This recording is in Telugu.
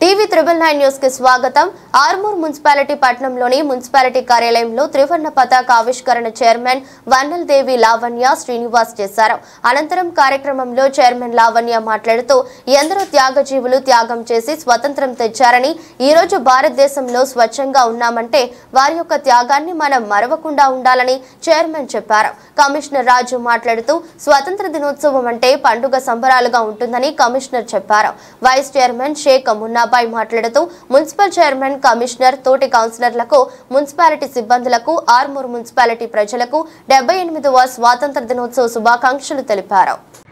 టీవీ త్రిబుల్ నైన్ న్యూస్ కి స్వాగతం ఆర్మూర్ మున్సిపాలిటీ పట్టణంలోని మున్సిపాలిటీ కార్యాలయంలో త్రివర్ణ పతాక ఆవిష్కరణ చైర్మన్ వన్నల్ దేవి లావణ్య శ్రీనివాస్ చేశారు అనంతరం కార్యక్రమంలో చైర్మన్ లావణ్య మాట్లాడుతూ ఎందరో త్యాగజీవులు త్యాగం చేసి స్వతంత్రం తెచ్చారని ఈ రోజు భారతదేశంలో స్వచ్ఛంగా ఉన్నామంటే వారి యొక్క త్యాగాన్ని మనం మరవకుండా ఉండాలని చైర్మన్ చెప్పారు కమిషనర్ రాజు మాట్లాడుతూ స్వతంత్ర దినోత్సవం అంటే పండుగ సంబరాలుగా ఉంటుందని కమిషనర్ చెప్పారు వైస్ చైర్మన్ షేక్ మున్నాబాయ్ మాట్లాడుతూ మున్సిపల్ చైర్మన్ కమిషనర్ తోటి కౌన్సిలర్లకు మున్సిపాలిటీ సిబ్బందులకు ఆర్మూర్ మున్సిపాలిటీ ప్రజలకు డెబ్బై ఎనిమిదవ స్వాతంత్ర దినోత్సవ శుభాకాంక్షలు తెలిపారు